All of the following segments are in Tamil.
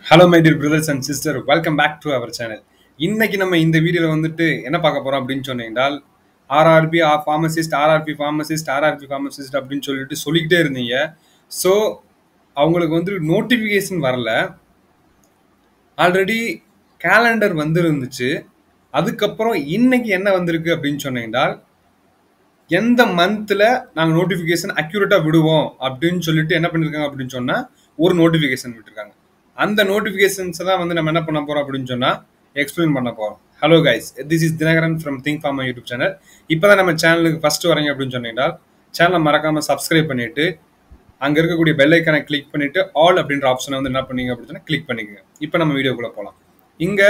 hello my dear brothers and sister welcome back to our channel இன்னைக்கு நம்ம இந்த வீடியோவில் வந்துட்டு என்ன பார்க்க போறோம் அப்படின்னு சொன்னீங்கன்னால் RRB pharmacist RRB pharmacist RRB pharmacist அப்படின்னு சொல்லிட்டு சொல்லிக்கிட்டே இருந்தீங்க ஸோ அவங்களுக்கு வந்து நோட்டிஃபிகேஷன் வரல ஆல்ரெடி கேலண்டர் வந்துருந்துச்சு அதுக்கப்புறம் இன்னைக்கு என்ன வந்திருக்கு அப்படின்னு சொன்னீங்கன்னால் எந்த மந்த்தில் நாங்கள் நோட்டிஃபிகேஷன் அக்யூரேட்டாக விடுவோம் அப்படின்னு சொல்லிட்டு என்ன பண்ணியிருக்காங்க அப்படின்னு சொன்னால் ஒரு நோட்டிஃபிகேஷன் விட்டுருக்காங்க அந்த நோட்டிஃபிகேஷன்ஸை தான் வந்து நம்ம என்ன பண்ண போகிறோம் அப்படின்னு சொன்னால் எக்ஸ்பிளைன் பண்ண போகிறோம் hello guys this is Dinakaran from think pharma YouTube channel இப்போ தான் நம்ம சேனலுக்கு ஃபஸ்ட்டு வரீங்க அப்படின்னு சொன்னீங்கன்னா சேனலை மறக்காமல் சப்ஸ்கிரைப் பண்ணிவிட்டு அங்கே இருக்கக்கூடிய பெல் ஐக்கானை கிளிக் பண்ணிவிட்டு ஆல் அப்படின்ற ஆப்ஷனை வந்து என்ன பண்ணீங்க அப்படின்னு சொன்னால் கிளிக் பண்ணிக்கோங்க இப்போ நம்ம வீடியோக்குள்ளே போகலாம் இங்கே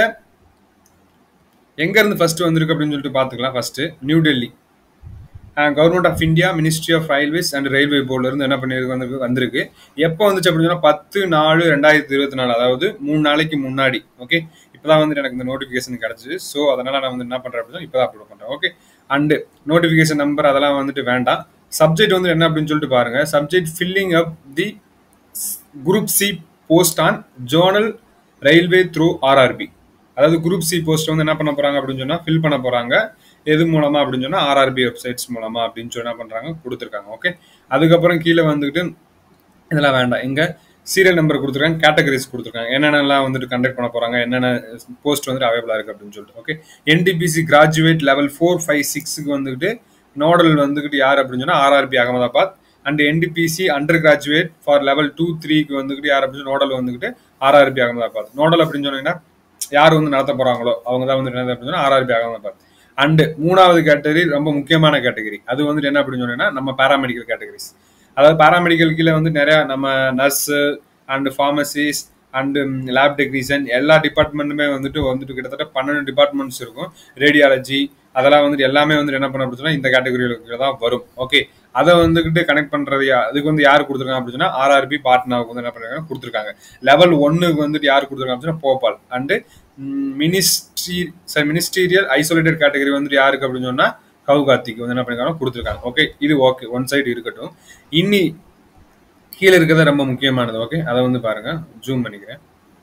எங்கேருந்து ஃபஸ்ட்டு வந்திருக்கு அப்படின்னு சொல்லிட்டு பார்த்துக்கலாம் first New Delhi government of India ministry of railways and railway போர்டில் இருந்து என்ன பண்ணியிருக்கு வந்து வந்திருக்கு எப்போ வந்துச்சு அப்படின்னு சொன்னால் பத்து நாலு ரெண்டாயிரத்தி இருபத்தி நாலு அதாவது மூணு நாளைக்கு முன்னாடி ஓகே இப்போ தான் வந்துட்டு எனக்கு இந்த நோட்டிஃபிகேஷன் கிடச்சிது ஸோ அதனால் நான் வந்து என்ன பண்ணுறேன் அப்படின்னு இப்போ தான் அப்லோட் பண்ணுறேன் ஓகே அண்டு நோட்டிஃபிகேஷன் நம்பர் அதெல்லாம் வந்துட்டு வேண்டாம் சப்ஜெக்ட் வந்து என்ன அப்படின்னு சொல்லிட்டு பாருங்க subject filling up the group C post on zonal railway through RRB அதாவது குரூப் சி போஸ்ட் வந்து என்ன பண்ண போறாங்க அப்படின்னு சொன்னா ஃபில் பண்ண போறாங்க எது மூலமா அப்படின்னு சொன்னா ஆர்ஆர்பி வெப்சைட்ஸ் மூலமா அப்படின்னு சொல்லி என்ன பண்றாங்க கொடுத்துருக்காங்க ஓகே அதுக்கப்புறம் கீழே வந்துட்டு இதெல்லாம் வேண்டாம் இங்க சீரியல் நம்பர் கொடுத்துருக்காங்க கேட்டகரிஸ் கொடுத்துருக்காங்க என்னென்னலாம் வந்துட்டு கண்டக்ட் பண்ண போறாங்க என்னென்ன போஸ்ட் வந்துட்டு அவைலபிளா இருக்கு அப்படின்னு சொல்லிட்டு okay NTPC graduate level four five சிக்ஸுக்கு வந்துட்டு நோடல் வந்துகிட்டு யார் அப்படின்னு சொன்னா RRB Ahmedabad and NTPC under graduate for level two த்ரீக்கு வந்துகிட்டு யார் அப்படின்னு நோடல் வந்துகிட்டு ஆர்ஆர்பி அகமதாபாத் நோடல் அப்படின்னு சொன்னீங்கன்னா யார் வந்து நடத்த போறாங்களோ அவங்க தான் வந்து என்ன அப்படின்னு ஆர்ஆர்பி அகமதாபாத் அண்டு மூணாவது கேட்டகரி ரொம்ப முக்கியமான கேட்டகரி அது வந்துட்டு என்ன அப்படின்னு சொன்னீங்கன்னா நம்ம பேராமெடிக்கல் கேட்டகரிஸ் அதாவது பேராமெடிக்கல் கீழே வந்து நிறைய நம்ம nurse and pharmacist and lab technician எல்லா டிபார்ட்மெண்ட்டுமே வந்துட்டு வந்துட்டு கிட்டத்தட்ட பன்னெண்டு டிபார்ட்மெண்ட்ஸ் இருக்கும் ரேடியாலஜி அதெல்லாம் வந்துட்டு எல்லாமே வந்துட்டு என்ன பண்ண அப்படின்னா இந்த கேட்டகரிகளுக்கு தான் வரும் ஓகே அதை வந்துகிட்டு கனெக்ட் பண்றது அதுக்கு வந்து யார் கொடுத்துருக்காங்க அப்படின்னா ஆர்ஆர்பி பாட்னாவுக்கு வந்து என்ன பண்ணிருக்காங்க கொடுத்துருக்காங்க லெவல் ஒன்னுக்கு வந்துட்டு யார் கொடுத்துருக்காங்க அப்படின்னா Bhopal and ministry sorry ministerial isolated category வந்துட்டு யாருக்கு அப்படின்னு சொன்னா கவுகாத்திக்கு வந்து என்ன பண்ணிருக்காங்க கொடுத்துருக்காங்க ஓகே இது ஓகே ஒன் சைடு இருக்கட்டும் இன்னி கீழே இருக்கிறது ரொம்ப முக்கியமானது ஓகே அதை வந்து பாருங்க ஜூம் பண்ணிக்கிறேன்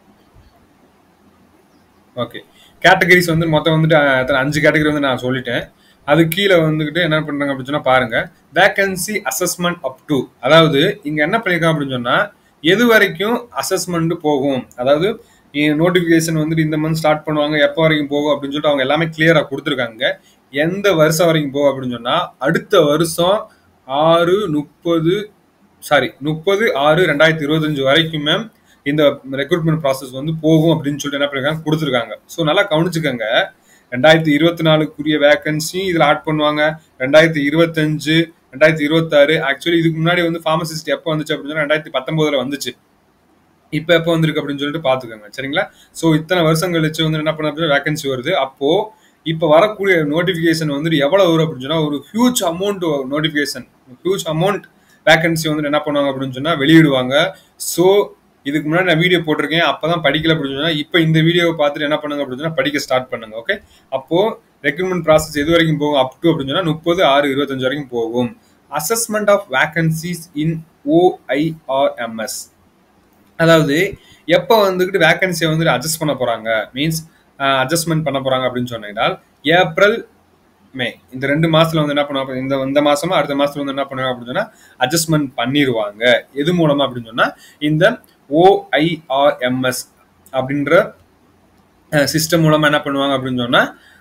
ஓகே கேட்டகரிஸ் வந்து மொத்தம் வந்துட்டு அஞ்சு கேட்டகரி வந்து நான் சொல்லிட்டேன் அது கீழே வந்துக்கிட்டு என்ன பண்றாங்க அப்படின்னு சொன்னா பாருங்க வேகன்சி அசஸ்மெண்ட் அப் டு அதாவது இங்க என்ன பண்ணிருக்காங்க அப்படின்னு சொன்னா எது வரைக்கும் அசஸ்மெண்ட் போகும் அதாவது நோட்டிபிகேஷன் வந்துட்டு இந்த மந்த் ஸ்டார்ட் பண்ணுவாங்க எப்போ வரைக்கும் போகும் அப்படின்னு சொல்லிட்டு அவங்க எல்லாமே கிளியரா கொடுத்துருக்காங்க எந்த வருஷம் வரைக்கும் போகும் அப்படின்னு சொன்னா அடுத்த வருஷம் ஆறு முப்பது சாரி முப்பது ஆறு ரெண்டாயிரத்தி இருபத்தஞ்சு வரைக்கும் மேம் இந்த ரெக்ரூட்மெண்ட் ப்ராசஸ் வந்து போகும் அப்படின்னு சொல்லிட்டு என்ன பண்ணிருக்காங்க கொடுத்துருக்காங்க ஸோ நல்லா கவனிச்சுக்கோங்க ரெண்டாயிரத்தி இருபத்தி நாலுக்குரிய வேகன்சி இதில் ஆட் பண்ணுவாங்க ரெண்டாயிரத்தி இருபத்தஞ்சு ரெண்டாயிரத்தி இருபத்தாறு ஆக்சுவலி இதுக்கு முன்னாடி வந்து ஃபார்மசிஸ்ட் எப்போ வந்துச்சு அப்படின்னு சொன்னா ரெண்டாயிரத்தி பத்தொன்பதுல வந்துச்சு இப்போ எப்போ வந்திருக்கு அப்படின்னு சொல்லிட்டு பார்த்துக்கோங்க சரிங்களா ஸோ இத்தனை வருஷம் கழிச்சு வந்து என்ன பண்ண வேகன்சி வருது அப்போ இப்போ வரக்கூடிய நோட்டிஃபிகேஷன் வந்துட்டு எவ்வளோ வரும் அப்படின்னு சொன்னால் ஒரு huge amount notification huge amount vacancy வந்துட்டு என்ன பண்ணுவாங்க அப்படின்னு சொன்னால் வெளியிடுவாங்க ஸோ இதுக்கு முன்னாடி நான் வீடியோ போட்டிருக்கேன் அப்பதான் படிக்கல அப்படின்னு சொன்னா இப்போ இந்த வீடியோவை பார்த்துட்டு என்ன பண்ணுங்க அப்படின்னு சொன்னா படிக்க ஸ்டார்ட் பண்ணுங்க ஓகே அப்போ ரெக்ரூட்மெண்ட் ப்ராசஸ் எது வரைக்கும் போகும் அப் டு அப்படின்னு சொன்னா முப்பது ஆறு இருபத்தஞ்சு வரைக்கும் போகும் assessment of vacancies in OIRMS அதாவது எப்போ வந்துக்கிட்டு வேகன்சியை வந்துட்டு அட்ஜஸ்ட் பண்ண போறாங்க மீன்ஸ் அட்ஜஸ்ட்மெண்ட் பண்ண போறாங்க அப்படின்னு சொன்னீங்கன்னா ஏப்ரல் மே இந்த ரெண்டு மாசத்துல வந்து என்ன பண்ணுவாங்க இந்த இந்த மாசமா அடுத்த மாசத்துல வந்து என்ன பண்ணுவாங்க அப்படின்னு சொன்னா அட்ஜஸ்ட்மெண்ட் பண்ணிடுவாங்க எது மூலமா அப்படின்னு சொன்னா இந்த ஓஐஆர்எம்எஸ் அப்படின்ற சிஸ்டம் மூலமா என்ன பண்ணுவாங்க அப்படின்னு சொன்னா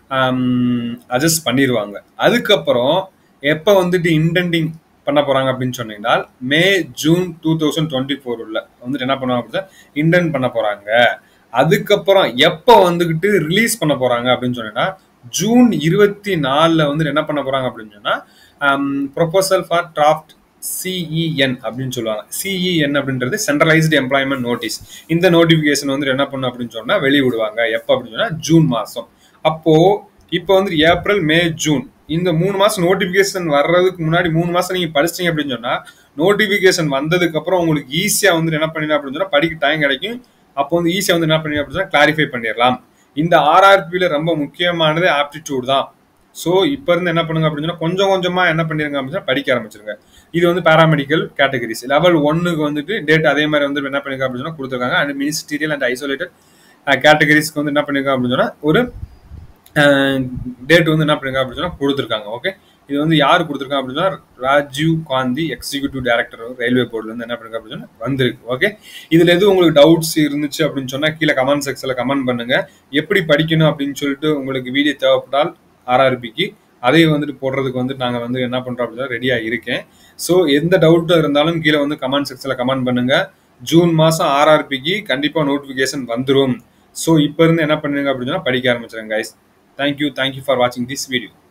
அட்ஜஸ்ட் பண்ணிடுவாங்க அதுக்கப்புறம் எப்போ வந்துட்டு இன்டென்டிங் பண்ண போறாங்க அப்படின்னு சொன்னீங்கன்னா May June two thousand twenty four உள்ள வந்துட்டு என்ன பண்ணுவாங்க அப்படின்னா இன்டென்ட் பண்ண போறாங்க அதுக்கப்புறம் எப்போ வந்துகிட்டு ரிலீஸ் பண்ண போறாங்க அப்படின்னு சொன்னீங்கன்னா ஜூன் இருபத்தி நாலில் வந்து என்ன பண்ண போறாங்க அப்படின்னு சொன்னா ப்ரொபோசல் ஃபார் டிராஃப்ட் சிஇஎன் அப்படின்னு சொல்லுவாங்க சிஇஎன் அப்படின்றது சென்ட்ரலைஸ்டு எம்ப்ளாய்மெண்ட் நோட்டீஸ் இந்த நோட்டிஃபிகேஷன் வந்து என்ன பண்ணும் அப்படின்னு சொன்னா வெளியிடுவாங்க எப்போ அப்படின்னு சொன்னா ஜூன் மாசம் அப்போ இப்போ வந்து ஏப்ரல் மே ஜூன் இந்த மூணு மாசம் நோட்டிபிகேஷன் வர்றதுக்கு முன்னாடி மூணு மாசம் நீங்க படிச்சிட்டீங்க அப்படின்னு சொன்னா நோட்டிபிகேஷன் வந்ததுக்கு அப்புறம் உங்களுக்கு ஈஸியா வந்து என்ன பண்ணிடலாம் அப்படின்னு சொன்னா படிக்க டைம் கிடைக்கும் அப்போ வந்து ஈஸியா வந்து என்ன பண்ணி அப்படின்னு சொன்னா கிளாரிஃபை பண்ணிடலாம் இந்த ஆர்ஆர்பியில ரொம்ப முக்கியமானது ஆப்டிடியூட் தான் ஸோ இப்போ இருந்து என்ன பண்ணுங்க அப்படின்னு சொன்னா கொஞ்சம் கொஞ்சமா என்ன பண்ணிருங்க அப்படின்னு படிக்க ஆரம்பிச்சிருங்க இது வந்து பேராமெடிக்கல் கேட்டகரிஸ் லெவல் ஒன்னுக்கு வந்துட்டு டேட் அதே மாதிரி வந்து என்ன பண்ணிருக்காங்க அப்படின்னு சொன்னா கொடுத்துருக்காங்க அண்ட் மினிஸ்டீரியல் அண்ட் ஐசோலேட்டட் கேட்டகரிஸ்க்கு வந்து என்ன பண்ணிருக்காங்க அப்படின்னு சொன்னா ஒரு டேட் வந்து என்ன பண்ணிருக்காங்க அப்படின்னு சொன்னா கொடுத்துருக்காங்க ஓகே இது வந்து யார் கொடுத்துருக்காங்க அப்படின்னா Rajiv Gandhi executive director railway போர்டுல இருந்து என்ன பண்ணிருக்காங்க அப்படின்னு சொன்னா வந்திருக்கு ஓகே இதுல எதுவும் உங்களுக்கு டவுட்ஸ் இருந்துச்சு அப்படின்னு சொன்னா கீழே கமெண்ட் செக்ஷன்ல கமெண்ட் பண்ணுங்க எப்படி படிக்கணும் அப்படின்னு சொல்லிட்டு உங்களுக்கு வீடியோ தேவைப்பட்டால் ஆர்ஆர்பிக்கு அதையும் வந்துட்டு போடுறதுக்கு வந்து நாங்க வந்து என்ன பண்றோம் அப்படின்னா ரெடியா இருக்கேன் ஸோ எந்த டவுட் இருந்தாலும் கீழே வந்து கமெண்ட் செக்ஷன்ல கமெண்ட் பண்ணுங்க ஜூன் மாசம் ஆர்ஆர்பிக்கு கண்டிப்பா நோட்டிபிகேஷன் வந்துடும் ஸோ இப்போ இருந்து என்ன பண்ணுங்க அப்படின்னு சொன்னா படிக்க ஆரம்பிச்சிருங்க கைஸ் தேங்க்யூ தேங்க்யூ ஃபார் வாட்சிங் திஸ் வீடியோ